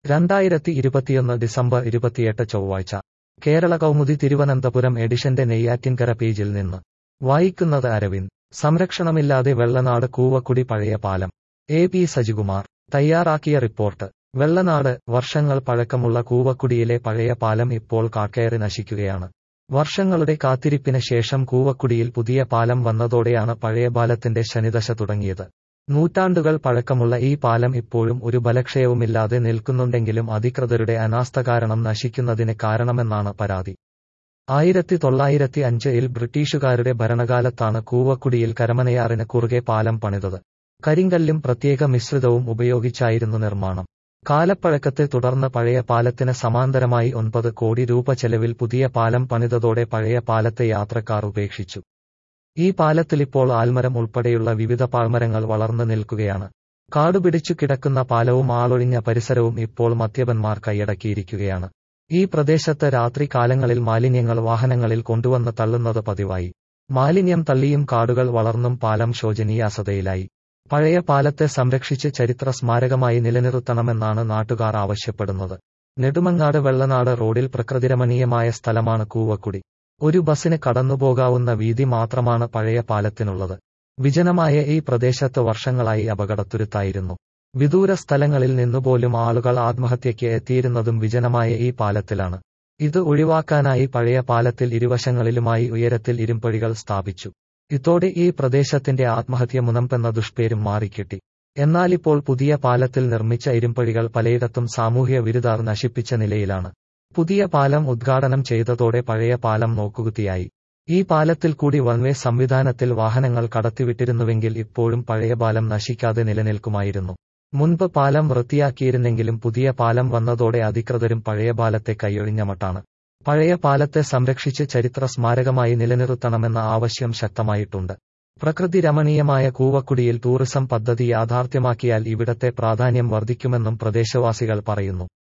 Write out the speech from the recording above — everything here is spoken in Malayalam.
രണ്ടായിരത്തി ഇരുപത്തിയൊന്ന് ഡിസംബർ ഇരുപത്തിയെട്ട് ചൊവ്വാഴ്ച കേരള കൗമുദി തിരുവനന്തപുരം എഡിഷന്റെ നെയ്യാറ്റിൻകര പേജിൽ നിന്ന് വായിക്കുന്നത് അരവിന്ദ് സംരക്ഷണമില്ലാതെ വെള്ളനാട് കൂവക്കുടി പഴയ പാലം എ പി സജികുമാർ തയ്യാറാക്കിയ റിപ്പോർട്ട് വെള്ളനാട് വർഷങ്ങൾ പഴക്കമുള്ള കൂവക്കുടിയിലെ പഴയ പാലം ഇപ്പോൾ കാക്കയറി നശിക്കുകയാണ് വർഷങ്ങളുടെ കാത്തിരിപ്പിന് ശേഷം കൂവക്കുടിയിൽ പുതിയ പാലം വന്നതോടെയാണ് പഴയ പാലത്തിന്റെ ശനിദശ തുടങ്ങിയത് നൂറ്റാണ്ടുകൾ പഴക്കമുള്ള ഈ പാലം ഇപ്പോഴും ഒരു ബലക്ഷയവുമില്ലാതെ നിൽക്കുന്നുണ്ടെങ്കിലും അധികൃതരുടെ അനാസ്ഥ കാരണം നശിക്കുന്നതിന് കാരണമെന്നാണ് പരാതി ആയിരത്തി തൊള്ളായിരത്തി അഞ്ചിൽ ബ്രിട്ടീഷുകാരുടെ ഭരണകാലത്താണ് കൂവക്കുടിയിൽ കരമനയാറിന് കുറുകെ പാലം പണിതത് കരിങ്കല്ലും പ്രത്യേക മിശ്രിതവും ഉപയോഗിച്ചായിരുന്നു നിർമ്മാണം കാലപ്പഴക്കത്തെ തുടർന്ന് പഴയ പാലത്തിന് സമാന്തരമായി ഒൻപത് കോടി രൂപ ചെലവിൽ പുതിയ പാലം പണിതതോടെ പഴയ പാലത്തെ യാത്രക്കാർ ഉപേക്ഷിച്ചു ഈ പാലത്തിലിപ്പോൾ ആൽമരം ഉൾപ്പെടെയുള്ള വിവിധ പാഴ്മരങ്ങൾ വളർന്നു നിൽക്കുകയാണ് കാടുപിടിച്ചു കിടക്കുന്ന പാലവും ആളൊഴിഞ്ഞ പരിസരവും ഇപ്പോൾ മദ്യപന്മാർ കൈയടക്കിയിരിക്കുകയാണ് ഈ പ്രദേശത്ത് രാത്രി കാലങ്ങളിൽ മാലിന്യങ്ങൾ വാഹനങ്ങളിൽ കൊണ്ടുവന്ന് തള്ളുന്നത് പതിവായി മാലിന്യം തള്ളിയും കാടുകൾ വളർന്നും പാലം ശോചനീയാസതയിലായി പഴയ പാലത്തെ സംരക്ഷിച്ച് ചരിത്ര സ്മാരകമായി നിലനിർത്തണമെന്നാണ് നാട്ടുകാർ ആവശ്യപ്പെടുന്നത് നെടുമങ്ങാട് വെള്ളനാട് റോഡിൽ പ്രകൃതിരമണീയമായ സ്ഥലമാണ് കൂവക്കുടി ഒരു ബസിന് കടന്നുപോകാവുന്ന വീതി മാത്രമാണ് പഴയ പാലത്തിനുള്ളത് വിജനമായ ഈ പ്രദേശത്ത് വർഷങ്ങളായി അപകടത്തുരുത്തായിരുന്നു വിദൂര സ്ഥലങ്ങളിൽ നിന്നുപോലും ആളുകൾ ആത്മഹത്യയ്ക്ക് എത്തിയിരുന്നതും വിജനമായ ഈ പാലത്തിലാണ് ഇത് ഒഴിവാക്കാനായി പഴയ പാലത്തിൽ ഇരുവശങ്ങളിലുമായി ഉയരത്തിൽ ഇരുമ്പഴികൾ സ്ഥാപിച്ചു ഇതോടെ ഈ പ്രദേശത്തിന്റെ ആത്മഹത്യ മുനമ്പെന്ന ദുഷ്പേരും മാറിക്കിട്ടി എന്നാലിപ്പോൾ പുതിയ പാലത്തിൽ നിർമ്മിച്ച ഇരുമ്പഴികൾ പലയിടത്തും സാമൂഹ്യ വിരുദാർ നശിപ്പിച്ച നിലയിലാണ് പുതിയ പാലം ഉദ്ഘാടനം ചെയ്തതോടെ പഴയ പാലം നോക്കുകുത്തിയായി ഈ പാലത്തിൽ കൂടി വൺവേ സംവിധാനത്തിൽ വാഹനങ്ങൾ കടത്തിവിട്ടിരുന്നുവെങ്കിൽ ഇപ്പോഴും പഴയ പാലം നശിക്കാതെ നിലനിൽക്കുമായിരുന്നു മുൻപ് പാലം വൃത്തിയാക്കിയിരുന്നെങ്കിലും പുതിയ പാലം വന്നതോടെ അധികൃതരും പഴയ പാലത്തെ കൈയൊഴിഞ്ഞ മട്ടാണ് പഴയ പാലത്തെ സംരക്ഷിച്ച് ചരിത്ര സ്മാരകമായി നിലനിർത്തണമെന്ന ആവശ്യം ശക്തമായിട്ടുണ്ട് പ്രകൃതി രമണീയമായ കൂവക്കുടിയിൽ ടൂറിസം പദ്ധതി യാഥാർത്ഥ്യമാക്കിയാൽ ഇവിടത്തെ പ്രാധാന്യം വർദ്ധിക്കുമെന്നും പ്രദേശവാസികൾ പറയുന്നു